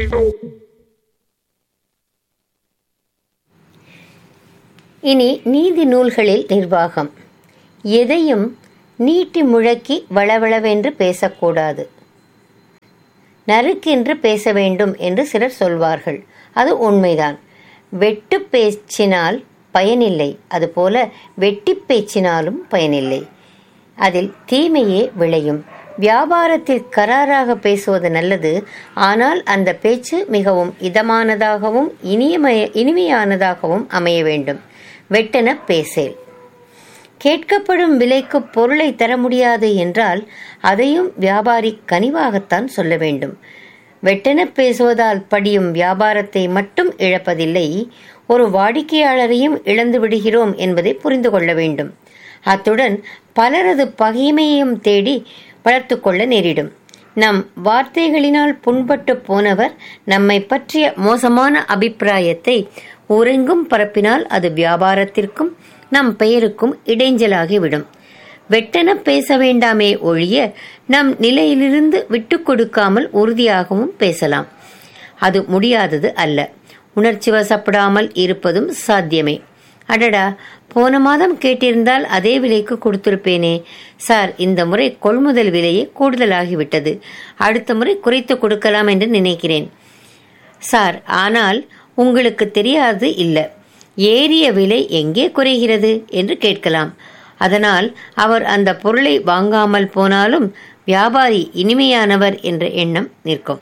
இனி நீதி நூல்களில் நிர்வாகம் எதையும் நீட்டி முழக்கி வளவளவென்று பேசக்கூடாது நறுக்கென்று பேச வேண்டும் என்று சிலர் சொல்வார்கள் அது உண்மைதான் வெட்டு பேச்சினால் பயனில்லை அதுபோல வெட்டி பேச்சினாலும் பயனில்லை அதில் தீமையே விளையும் வியாபாரத்தில் கராராக பேசுவது நல்லது ஆனால் அந்த பேச்சு மிகவும் இதமானதாகவும் இனியமய இனிமையானதாகவும் அமைய வேண்டும் வெட்டென பேசேல் கேட்கப்படும் விலைக்கு பொருளை தர முடியாது என்றால் அதையும் வியாபாரி கனிவாகத்தான் சொல்ல வேண்டும் வெட்டென பேசுவதால் படியும் வியாபாரத்தை மட்டும் இழப்பதில்லை ஒரு வாடிக்கையாளரையும் இழந்து விடுகிறோம் என்பதை புரிந்து கொள்ள வேண்டும் அத்துடன் பலரது பகைமையையும் தேடி வளர்த்து கொள்ள நேரிடும் நம் வார்த்தைகளினால் புண்பட்டு போனவர் நம்மை பற்றிய மோசமான அபிப்பிராயத்தை ஊரெங்கும் பரப்பினால் அது வியாபாரத்திற்கும் நம் பெயருக்கும் இடைஞ்சலாகிவிடும் வெட்டென பேச வேண்டாமே ஒழிய நம் நிலையிலிருந்து விட்டு கொடுக்காமல் உறுதியாகவும் பேசலாம் அது முடியாதது அல்ல உணர்ச்சி வசப்படாமல் இருப்பதும் சாத்தியமே அடடா போன மாதம் கேட்டிருந்தால் அதே விலைக்கு கொடுத்திருப்பேனே சார் இந்த முறை கொள்முதல் விலையே கூடுதலாகிவிட்டது அடுத்த முறை குறைத்து கொடுக்கலாம் என்று நினைக்கிறேன் சார் ஆனால் உங்களுக்கு தெரியாது இல்லை ஏறிய விலை எங்கே குறைகிறது என்று கேட்கலாம் அதனால் அவர் அந்த பொருளை வாங்காமல் போனாலும் வியாபாரி இனிமையானவர் என்ற எண்ணம் நிற்கும்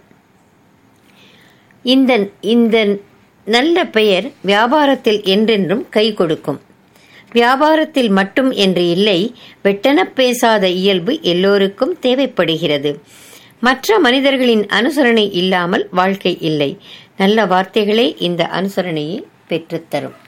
இந்த இந்த நல்ல பெயர் வியாபாரத்தில் என்றென்றும் கை கொடுக்கும் வியாபாரத்தில் மட்டும் என்று இல்லை வெட்டென பேசாத இயல்பு எல்லோருக்கும் தேவைப்படுகிறது மற்ற மனிதர்களின் அனுசரணை இல்லாமல் வாழ்க்கை இல்லை நல்ல வார்த்தைகளே இந்த அனுசரணையை பெற்றுத்தரும்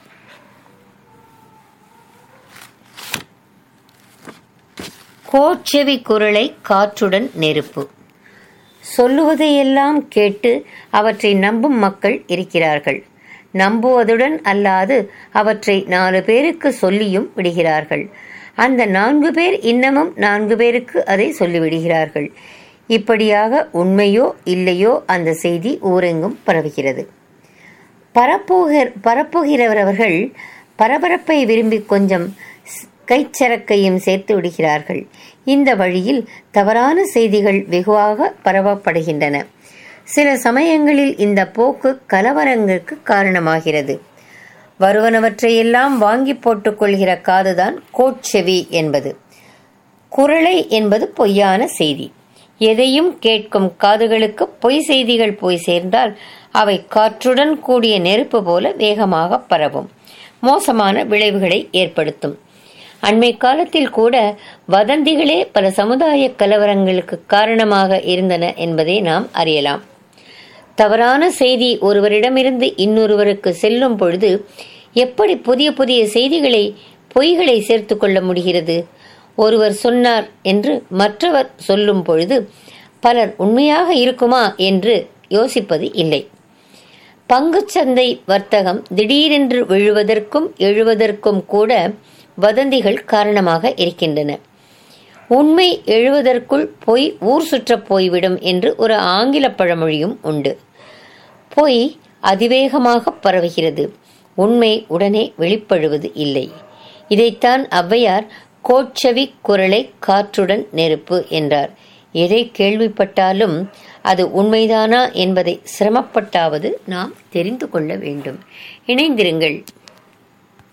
கோச்செவி குரலை காற்றுடன் நெருப்பு சொல்லுவதையெல்லாம் கேட்டு அவற்றை நம்பும் மக்கள் இருக்கிறார்கள் நம்புவதுடன் அல்லாது அவற்றை நாலு பேருக்கு சொல்லியும் விடுகிறார்கள் அந்த நான்கு பேர் இன்னமும் நான்கு பேருக்கு அதை சொல்லிவிடுகிறார்கள் இப்படியாக உண்மையோ இல்லையோ அந்த செய்தி ஊரெங்கும் பரவுகிறது பரப்புகிற பரப்புகிறவர்கள் பரபரப்பை விரும்பி கொஞ்சம் கைச்சரக்கையும் சேர்த்து விடுகிறார்கள் இந்த வழியில் தவறான செய்திகள் வெகுவாக பரவப்படுகின்றன சில சமயங்களில் இந்த போக்கு கலவரங்களுக்கு காரணமாகிறது வருவனவற்றையெல்லாம் வாங்கி போட்டுக்கொள்கிற காதுதான் கோட்செவி என்பது குரலை என்பது பொய்யான செய்தி எதையும் கேட்கும் காதுகளுக்கு பொய் செய்திகள் போய் சேர்ந்தால் அவை காற்றுடன் கூடிய நெருப்பு போல வேகமாக பரவும் மோசமான விளைவுகளை ஏற்படுத்தும் அண்மை காலத்தில் கூட வதந்திகளே பல சமுதாய கலவரங்களுக்கு காரணமாக இருந்தன என்பதை நாம் அறியலாம் தவறான செய்தி ஒருவரிடமிருந்து இன்னொருவருக்கு செல்லும் பொழுது எப்படி புதிய புதிய செய்திகளை பொய்களை சேர்த்து கொள்ள முடிகிறது ஒருவர் சொன்னார் என்று மற்றவர் சொல்லும் பொழுது பலர் உண்மையாக இருக்குமா என்று யோசிப்பது இல்லை பங்குச்சந்தை வர்த்தகம் திடீரென்று விழுவதற்கும் எழுவதற்கும் கூட வதந்திகள் காரணமாக இருக்கின்றன உண்மை எழுவதற்குள் பொய் ஊர் சுற்றப் போய்விடும் என்று ஒரு ஆங்கில பழமொழியும் உண்டு பொய் அதிவேகமாக பரவுகிறது உண்மை உடனே வெளிப்படுவது இல்லை இதைத்தான் ஔவையார் கோட்சவி குரலை காற்றுடன் நெருப்பு என்றார் எதை கேள்விப்பட்டாலும் அது உண்மைதானா என்பதை சிரமப்பட்டாவது நாம் தெரிந்து கொள்ள வேண்டும் இணைந்திருங்கள்